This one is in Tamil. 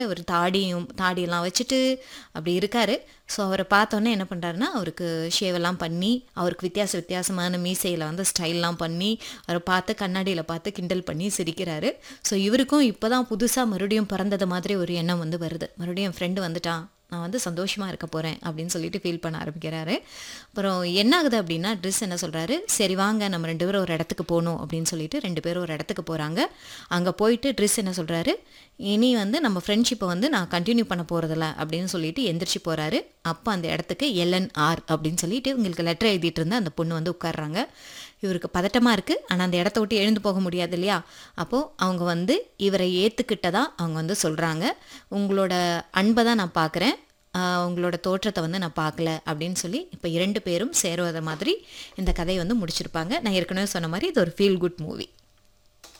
ஒரு தாடியும் தாடியெல்லாம் வச்சுட்டு அப்படி இருக்காரு ஸோ அவரை பார்த்தோன்னே என்ன பண்ணுறாருன்னா அவருக்கு ஷேவெல்லாம் பண்ணி அவருக்கு வித்தியாச வித்தியாசமான மீசையில் வந்து ஸ்டைல்லாம் பண்ணி அவரை பார்த்து கண்ணாடியில் பார்த்து கிண்டல் பண்ணி சிரிக்கிறாரு ஸோ இவருக்கும் இப்போ தான் புதுசாக மறுபடியும் பிறந்தது மாதிரி ஒரு எண்ணம் வந்து வருது மறுபடியும் என் ஃப்ரெண்டு வந்துட்டான் நான் வந்து சந்தோஷமாக இருக்க போகிறேன் அப்படின்னு சொல்லிட்டு ஃபீல் பண்ண ஆரம்பிக்கிறாரு அப்புறம் என்ன ஆகுது அப்படின்னா ட்ரெஸ் என்ன சொல்கிறாரு சரி வாங்க நம்ம ரெண்டு பேரும் ஒரு இடத்துக்கு போகணும் அப்படின்னு சொல்லிட்டு ரெண்டு பேரும் ஒரு இடத்துக்கு போகிறாங்க அங்கே போயிட்டு ட்ரெஸ் என்ன சொல்கிறாரு இனி வந்து நம்ம ஃப்ரெண்ட்ஷிப்பை வந்து நான் கண்டினியூ பண்ண போகிறதில்ல அப்படின்னு சொல்லிட்டு எந்திரிச்சு போகிறாரு அப்போ அந்த இடத்துக்கு எல்என்ஆர் அப்படின்னு சொல்லிட்டு இவங்களுக்கு லெட்டர் எழுதிட்டு இருந்த அந்த பொண்ணு வந்து உட்காடுறாங்க இவருக்கு பதட்டமாக இருக்குது ஆனால் அந்த இடத்த விட்டு எழுந்து போக முடியாது இல்லையா அப்போது அவங்க வந்து இவரை ஏற்றுக்கிட்டதா அவங்க வந்து சொல்கிறாங்க உங்களோட அன்பை தான் நான் பார்க்குறேன் உங்களோட தோற்றத்தை வந்து நான் பார்க்கல அப்படின்னு சொல்லி இப்போ இரண்டு பேரும் சேருவத மாதிரி இந்த கதையை வந்து முடிச்சிருப்பாங்க நான் ஏற்கனவே சொன்ன மாதிரி இது ஒரு ஃபீல் குட் மூவி